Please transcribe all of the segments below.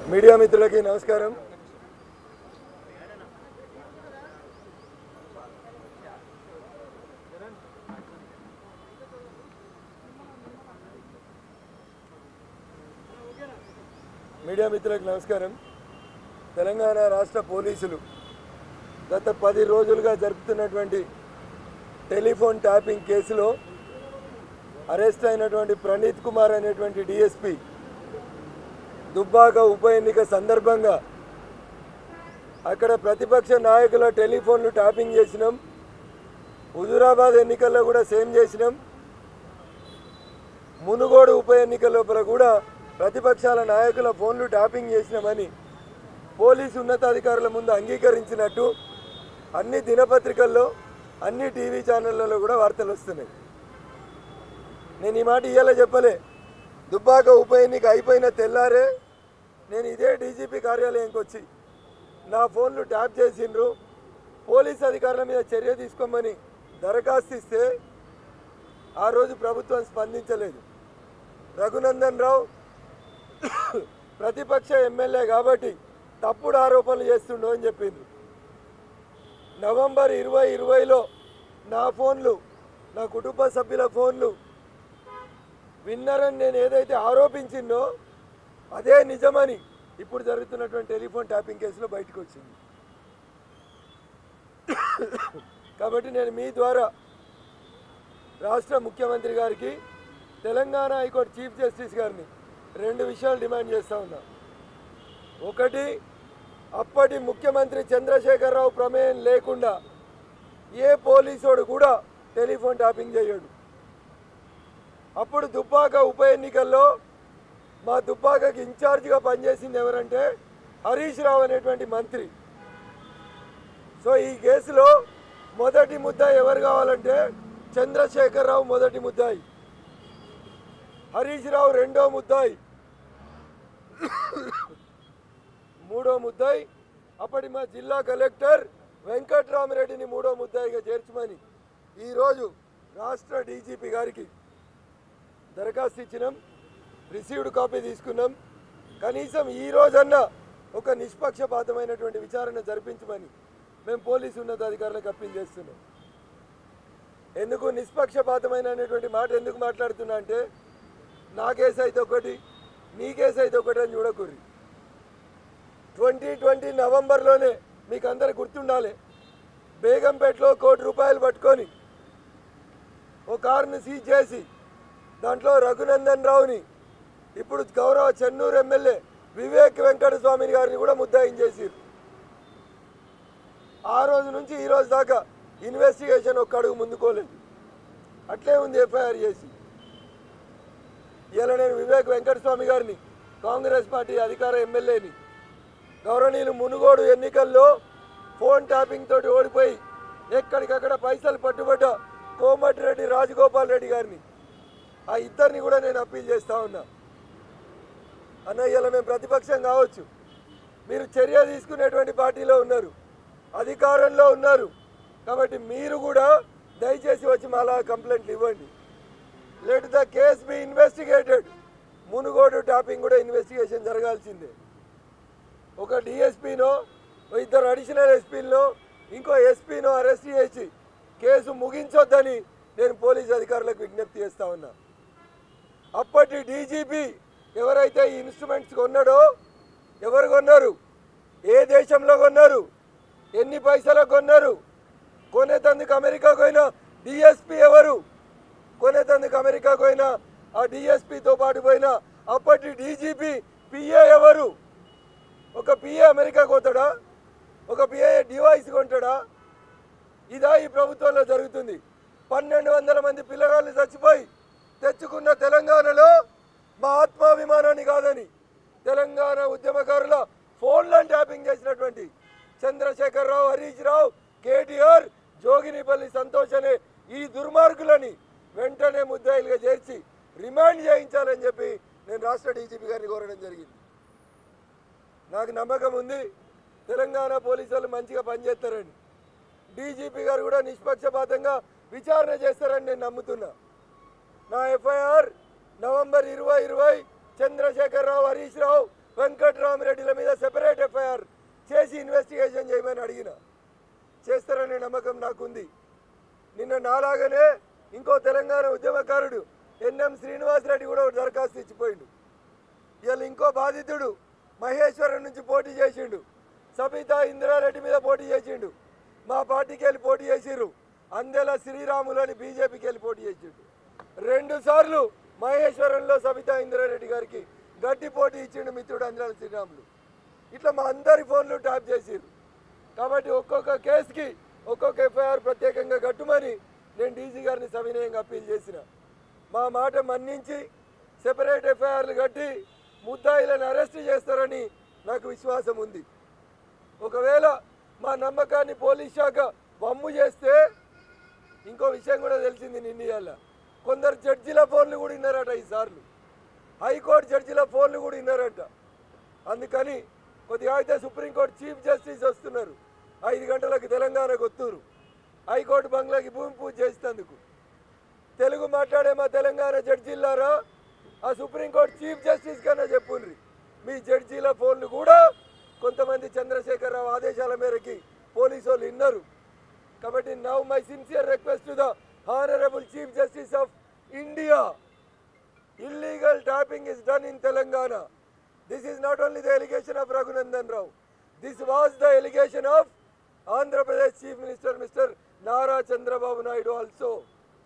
Media మిత్రులకి నమస్కారం media మిత్రులకు నమస్కారం తెలంగాణ రాష్ట్ర పోలీసులు గత పది రోజులుగా జరుపుతున్నటువంటి టెలిఫోన్ ట్యాపింగ్ కేసులో అరెస్ట్ అయినటువంటి ప్రణీత్ కుమార్ అనేటువంటి డిఎస్పి దుబ్బాక ఉప ఎన్నిక సందర్భంగా అక్కడ ప్రతిపక్ష నాయకుల టెలిఫోన్లు ట్యాపింగ్ చేసినాం హుజురాబాద్ ఎన్నికల్లో కూడా సేమ్ చేసినాం మునుగోడు ఉప ఎన్నిక లోపల కూడా ప్రతిపక్షాల నాయకుల ఫోన్లు ట్యాపింగ్ చేసినామని పోలీసు ఉన్నతాధికారుల ముందు అంగీకరించినట్టు అన్ని దినపత్రికల్లో అన్ని టీవీ ఛానళ్లలో కూడా వార్తలు వస్తున్నాయి నేను ఈ మాట ఇయ్యాల చెప్పలే దుబ్బాక ఉప ఎన్నిక అయిపోయిన తెల్లారే నేను ఇదే డీజీపీ కార్యాలయంకి వచ్చి నా ఫోన్లు ట్యాప్ చేసిండ్రు పోలీస్ అధికారుల మీద చర్య తీసుకోమని దరఖాస్తు ఇస్తే ఆ రోజు ప్రభుత్వం స్పందించలేదు రఘునందన్ రావు ప్రతిపక్ష ఎమ్మెల్యే కాబట్టి తప్పుడు ఆరోపణలు చేస్తుండో అని చెప్పింది నవంబర్ ఇరవై ఇరవైలో నా ఫోన్లు నా కుటుంబ సభ్యుల ఫోన్లు విన్నరని నేను ఏదైతే ఆరోపించిందో అదే నిజమని ఇప్పుడు జరుగుతున్నటువంటి టెలిఫోన్ ట్యాపింగ్ కేసులో బయటకు వచ్చింది కాబట్టి నేను మీ ద్వారా రాష్ట్ర ముఖ్యమంత్రి గారికి తెలంగాణ హైకోర్టు చీఫ్ జస్టిస్ గారిని రెండు విషయాలు డిమాండ్ చేస్తా ఉన్నా ఒకటి అప్పటి ముఖ్యమంత్రి చంద్రశేఖరరావు ప్రమేయం లేకుండా ఏ పోలీసోడు కూడా టెలిఫోన్ ట్యాపింగ్ చేయడు అప్పుడు దుబ్బాక ఉప ఎన్నికల్లో మా దుబ్బాకకి ఇన్ఛార్జిగా పనిచేసింది ఎవరంటే హరీష్ రావు అనేటువంటి మంత్రి సో ఈ కేసులో మొదటి ముద్దాయి ఎవరు కావాలంటే చంద్రశేఖరరావు మొదటి ముద్దాయి హరీష్ రావు రెండో ముద్దాయి మూడో ముద్దాయి అప్పటి మా జిల్లా కలెక్టర్ వెంకట్రామరెడ్డిని మూడో ముద్దాయిగా చేర్చమని ఈరోజు రాష్ట్ర డీజీపీ గారికి దరఖాస్తు ఇచ్చినాం రిసీవ్డ్ కాపీ తీసుకున్నాం కనీసం ఈ రోజన్నా ఒక నిష్పక్షపాతమైనటువంటి విచారణ జరిపించమని మేము పోలీసు ఉన్నతాధికారులకు అప్పీల్ చేస్తున్నాం ఎందుకు నిష్పక్షపాతమైన అనేటువంటి మాట ఎందుకు మాట్లాడుతున్నా అంటే నా కేసు అయితే ఒకటి నీ కేసు అయితే ఒకటి అని చూడకూరి ట్వంటీ ట్వంటీ నవంబర్లోనే మీకు అందరు గుర్తుండాలి బేగంపేటలో కోటి రూపాయలు పట్టుకొని ఓ కారుని సీజ్ చేసి దాంట్లో రఘునందన్ రావుని ఇప్పుడు గౌరవ చెన్నూరు ఎమ్మెల్యే వివేక్ వెంకట స్వామిని గారిని కూడా ముద్దాయించేసారు ఆ రోజు నుంచి ఈ రోజు దాకా ఇన్వెస్టిగేషన్ ఒక్క అడుగు ముందుకోలేదు అట్లే ఉంది ఎఫ్ఐఆర్ చేసి ఇలా నేను వివేక్ వెంకటస్వామి గారిని కాంగ్రెస్ పార్టీ అధికార ఎమ్మెల్యేని గౌరవనీయులు మునుగోడు ఎన్నికల్లో ఫోన్ ట్యాపింగ్ తోటి ఓడిపోయి ఎక్కడికక్కడ పైసలు పట్టుబడ్డ కోమటిరెడ్డి రాజగోపాల్ రెడ్డి గారిని ఆ ఇద్దరిని కూడా నేను అప్పీల్ చేస్తా ఉన్నా అన్న ఇలా మేము ప్రతిపక్షం కావచ్చు మీరు చర్య తీసుకునేటువంటి పార్టీలో ఉన్నారు అధికారంలో ఉన్నారు కాబట్టి మీరు కూడా దయచేసి వచ్చి మాలా కంప్లైంట్లు ఇవ్వండి let the case be investigated Munugodu tapping కూడా ఇన్వెస్టిగేషన్ జరగాల్సిందే ఒక డిఎస్పీనో ఇద్దరు అడిషనల్ ఎస్పీలో ఇంకో ఎస్పీనో అరెస్ట్ చేసి కేసు ముగించొద్దని నేను పోలీస్ అధికారులకు విజ్ఞప్తి చేస్తా ఉన్నా అప్పటి డీజీపీ ఎవరైతే ఈ ఇన్స్ట్రుమెంట్స్ కొన్నాడో ఎవరు కొన్నారు ఏ దేశంలో కొన్నారు ఎన్ని పైసలకు కొన్నారు కొనేతందుకు అమెరికాకు పోయిన డిఎస్పీ ఎవరు కొనేతందుకు అమెరికాకు పోయిన ఆ డిఎస్పీతో పాటు పోయిన అప్పటి డీజీపీ పిఏ ఎవరు ఒక పిఏ అమెరికాకు పోతాడా ఒక పిఏ డివైస్ కొంటాడా ఇదా ఈ ప్రభుత్వంలో జరుగుతుంది పన్నెండు వందల మంది పిల్లగాళ్ళు చచ్చిపోయి తెచ్చుకున్న తెలంగాణలో మా ఆత్మాభిమానాన్ని కాదని తెలంగాణ ఉద్యమకారుల ఫోన్లను ట్యాపింగ్ చేసినటువంటి చంద్రశేఖరరావు హరీష్ రావు కేటీఆర్ జోగినిపల్లి సంతోష్ అనే ఈ దుర్మార్గులని వెంటనే ముద్దాయిలుగా చేర్చి రిమాండ్ చేయించాలని చెప్పి నేను రాష్ట్ర డీజీపీ గారిని కోరడం జరిగింది నాకు నమ్మకం ఉంది తెలంగాణ పోలీసు వాళ్ళు మంచిగా పనిచేస్తారని డీజీపీ గారు కూడా నిష్పక్షపాతంగా విచారణ చేస్తారని నేను నమ్ముతున్నా నా ఎఫ్ఐఆర్ నవంబర్ ఇరవై ఇరవై చంద్రశేఖరరావు హరీష్ రావు వెంకట్రామరెడ్డిల మీద సెపరేట్ ఎఫ్ఐఆర్ చేసి ఇన్వెస్టిగేషన్ చేయమని అడిగిన చేస్తారనే నమ్మకం నాకుంది నిన్న నాలాగనే ఇంకో తెలంగాణ ఉద్యమకారుడు ఎన్ఎం శ్రీనివాసరెడ్డి కూడా ఒక దరఖాస్తు ఇచ్చిపోయిండు ఇవాళ ఇంకో బాధితుడు మహేశ్వరం నుంచి పోటీ చేసిండు సబితా ఇందిరారెడ్డి మీద పోటీ చేసిండు మా పార్టీకి వెళ్ళి పోటీ చేసిర్రు అందెల శ్రీరాములు అని బీజేపీకి వెళ్ళి పోటీ చేసిండు రెండు సార్లు మహేశ్వరంలో సబితా ఇందిరారెడ్డి గారికి గట్టి పోటీ ఇచ్చిండు మిత్రుడు అందెల శ్రీరాములు ఇట్లా మా అందరి ఫోన్లు ట్యాప్ చేసిర్రు కాబట్టి ఒక్కొక్క కేసుకి ఒక్కొక్క ఎఫ్ఐఆర్ ప్రత్యేకంగా కట్టుమని నేను డీజీ గారిని సవినయంగా అప్పీల్ చేసిన మా మాట మన్నించి సెపరేట్ ఎఫ్ఐఆర్లు కట్టి ముద్దాయిలను అరెస్ట్ చేస్తారని నాకు విశ్వాసం ఉంది ఒకవేళ మా నమ్మకాన్ని పోలీస్ శాఖ వమ్ము చేస్తే ఇంకో విషయం కూడా తెలిసింది నిన్న కొందరు జడ్జిల ఫోన్లు కూడా విన్నారట ఈసార్లు హైకోర్టు జడ్జిల ఫోన్లు కూడా విన్నారట అందుకని కొద్దిగా అయితే సుప్రీంకోర్టు చీఫ్ జస్టిస్ వస్తున్నారు ఐదు గంటలకు తెలంగాణకు వస్తున్నారు హైకోర్టు బంగ్లాకి భూమి పూజ చేసేందుకు తెలుగు మాట్లాడే మా తెలంగాణ జడ్జీలారా ఆ సుప్రీంకోర్టు చీఫ్ జస్టిస్ కన్నా చెప్పుండ్రి మీ జడ్జీల ఫోన్లు కూడా కొంతమంది చంద్రశేఖరరావు ఆదేశాల మేరకి పోలీసు వాళ్ళు విన్నారు కాబట్టి now my sincere request to the honourable chief justice of India illegal tapping is done in Telangana. This is not only the allegation of Raghunandan Rao. This was the allegation of Andhra Pradesh Chief Minister Mr. Nara Chandrababu Naidu also.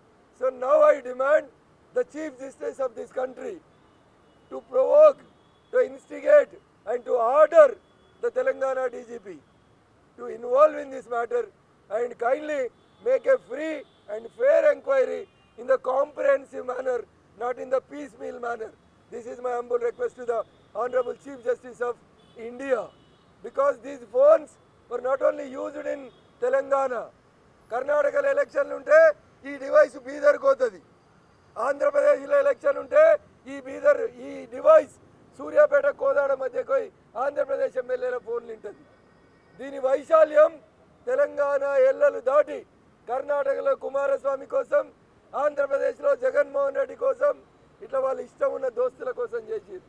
So now I demand the Chief Justice of this country to provoke, to instigate and to order the Telangana DGP to involve in this matter and kindly make a free and fair inquiry in the comprehensive manner, not in the piecemeal manner. This is my humble request to the Honorable Chief Justice of India. Because these phones were not only used in Telangana. కర్ణాటకలో ఎలక్షన్లు ఉంటే ఈ device బీదర్కి పోతుంది ఆంధ్రప్రదేశ్లో election ఉంటే ఈ బీదర్ ఈ device Suryapet Kodad మధ్యకు పోయి ఆంధ్రప్రదేశ్ ఎమ్మెల్యేల ఫోన్లు ఉంటుంది దీని వైశాల్యం తెలంగాణ ఎల్లలు దాటి కర్ణాటకలో కుమారస్వామి కోసం ఆంధ్రప్రదేశ్లో జగన్మోహన్ రెడ్డి కోసం ఇట్లా వాళ్ళ ఇష్టం ఉన్న దోస్తుల కోసం చేసిరు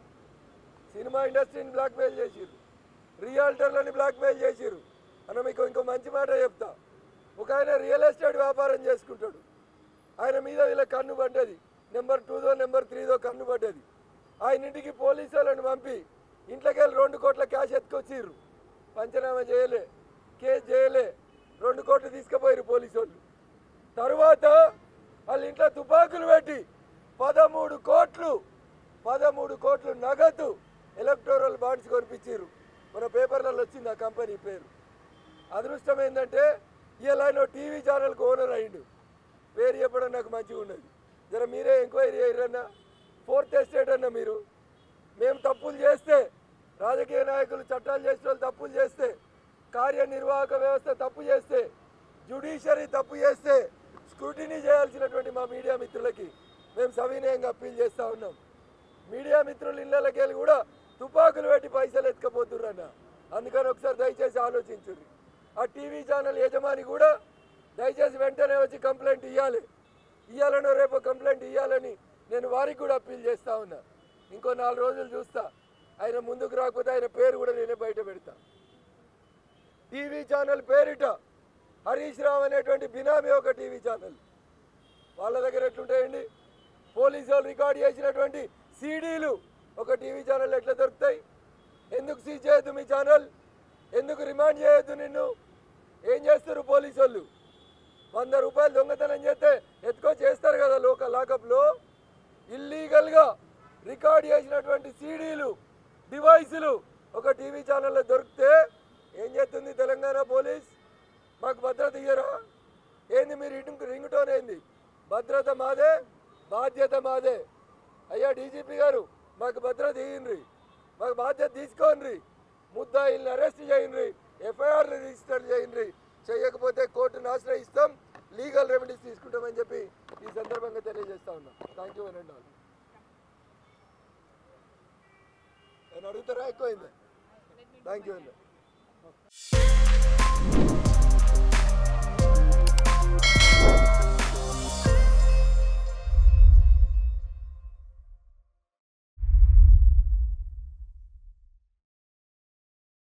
సినిమా ఇండస్ట్రీని బ్లాక్మెయిల్ చేసిరు రియాల్టర్లని బ్లాక్మెయిల్ చేసిరు అన్న మీకు ఇంకో మంచి మాట చెప్తా ఒక ఆయన రియల్ ఎస్టేట్ వ్యాపారం చేసుకుంటాడు ఆయన మీద వీళ్ళ కన్ను పడ్డది నెంబర్ టూదో నెంబర్ త్రీదో కన్ను పడ్డది ఆయన ఇంటికి పోలీసు వాళ్ళని పంపి ఇంట్లోకి వెళ్ళి రెండు కోట్ల క్యాష్ ఎత్తుకొచ్చిర్రు పంచనామా చేయలే కేసు చేయలే రెండు కోట్లు తీసుకుపోయారు పోలీసు వాళ్ళు తరువాత వాళ్ళ ఇంట్లో తుపాకులు పెట్టి పదమూడు కోట్లు పదమూడు కోట్లు నగదు ఎలక్టోరల్ బాండ్స్ కొనిపించారు మన పేపర్లలో వచ్చింది ఆ కంపెనీ పేరు అదృష్టం ఏంటంటే ఇలా ఆయన టీవీ ఛానల్కి ఓనర్ అయిండు పేరు చెప్పడం నాకు మంచిగా ఉన్నది జర మీరే ఎంక్వైరీ చేయరన్నా ఫోర్త్ ఎస్టేట్ అన్న మీరు మేము తప్పులు చేస్తే రాజకీయ నాయకులు చట్టాలు చేసిన వాళ్ళు తప్పులు చేస్తే కార్యనిర్వాహక వ్యవస్థ తప్పు చేస్తే జ్యుడిషియరీ తప్పు చేస్తే స్క్రూటినీ చేయాల్సినటువంటి మా మీడియా మిత్రులకి మేము సవినయంగా అప్పీల్ చేస్తూ ఉన్నాం మీడియా మిత్రులు ఇళ్ళకి వెళ్ళి కూడా తుపాకులు పెట్టి పైసలు ఎత్తుకపోతుర్రన్న అందుకని ఒకసారి దయచేసి ఆలోచించుర్రి ఆ టీవీ ఛానల్ యజమాని కూడా దయచేసి వెంటనే వచ్చి కంప్లైంట్ ఇవ్వాలి ఇవ్వాలనో రేపు కంప్లైంట్ ఇవ్వాలని నేను వారికి కూడా అప్పీల్ చేస్తా ఉన్నా ఇంకో నాలుగు రోజులు చూస్తా ఆయన ముందుకు రాకపోతే ఆయన పేరు కూడా నేనే బయట పెడతా టీవీ ఛానల్ పేరిట హరీష్ రావు అనేటువంటి బినామీ ఒక టీవీ ఛానల్ వాళ్ళ దగ్గర ఎట్లుంటాయండి పోలీసు వాళ్ళు రికార్డ్ చేసినటువంటి సీడీలు ఒక టీవీ ఛానల్ ఎట్లా దొరుకుతాయి ఎందుకు సీజ్ చేయొద్దు మీ ఛానల్ ఎందుకు రిమాండ్ చేయొద్దు నిన్ను ఏం చేస్తారు పోలీసు వాళ్ళు వంద రూపాయలు దొంగతనం చేస్తే ఎత్తుకో చేస్తారు కదా లోక లాకప్లో ఇల్లీగల్గా రికార్డ్ చేసినటువంటి సీడీలు డివైసులు ఒక టీవీ ఛానల్లో దొరికితే ఏం చేస్తుంది తెలంగాణ పోలీస్ మాకు భద్రత ఇయ్యరా ఏంది మీరు రింగ్ రింగ్ టోన్ ఏంది భద్రత మాదే బాధ్యత మాదే అయ్యా డీజీపీ గారు మాకు భద్రత ఇయ్యండి మాకు బాధ్యత తీసుకోండి ముద్దాయిల్ని అరెస్ట్ చేయండి ఎఫ్ఐఆర్లు రిజిస్టర్ చేయండి చేయకపోతే కోర్టును ఆశ్రయిస్తాం లీగల్ రెమెడీస్ తీసుకుంటామని చెప్పి ఈ సందర్భంగా తెలియజేస్తా ఉన్నాం థ్యాంక్ యూ అని ఆల్ నేను అడుగుతారా ఎక్కువైందా థ్యాంక్ యూ అండి